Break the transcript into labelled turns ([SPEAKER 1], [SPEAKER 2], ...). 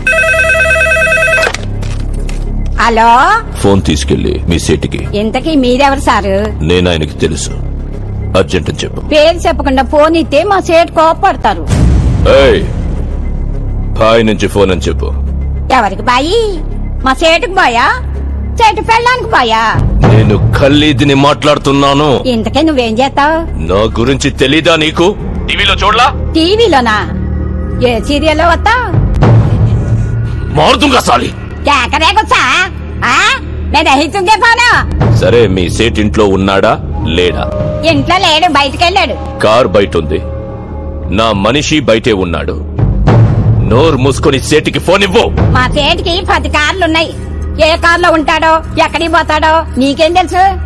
[SPEAKER 1] hello
[SPEAKER 2] phone తీసుకెళ్లి మీ సీటుకి
[SPEAKER 1] ఇంతకీ మీరెవరు సారు
[SPEAKER 2] నేను ఆయనకి తెలుసు అర్జెంట్ అని చెప్పు
[SPEAKER 1] పేరు చెప్పకుండా ఫోన్ ఇస్తే మా సేటు కోపడతారు
[SPEAKER 2] ఏయ్ బాయ్ నుంచి ఫోన్ అని చెప్పు
[SPEAKER 1] ఎవరికి బాయి మా సేటుకు బాయా సేటు పెళ్ళానికి బాయా
[SPEAKER 2] నేను ఖల్లీదిని మాట్లాడుతున్నాను
[SPEAKER 1] ఇంతకీ నువ్వేం చేస్తావు
[SPEAKER 2] నా గురించి తెలీదా నీకు టీవీలో చూడలా
[SPEAKER 1] టీవీలోనా ఏ సీరియల్లో వస్తావు
[SPEAKER 2] మారుతుంగా సాలి
[SPEAKER 1] కేకరేకొచ్చా నేను దహితుంగే పోను
[SPEAKER 2] సరే మీ సేట్ ఇంట్లో ఉన్నాడా లేడా
[SPEAKER 1] ఇంట్లో లేడు బయటకెళ్ళాడు
[SPEAKER 2] కార్ బయట ఉంది నా మనిషి బయటే ఉన్నాడు నోరు మూసుకొని సేటికి ఫోన్ ఇవ్వు
[SPEAKER 1] మా సేటికి పది కార్లున్నాయి ఏ కార్లో ఉంటాడో ఎక్కడికి పోతాడో నీకేం తెలుసు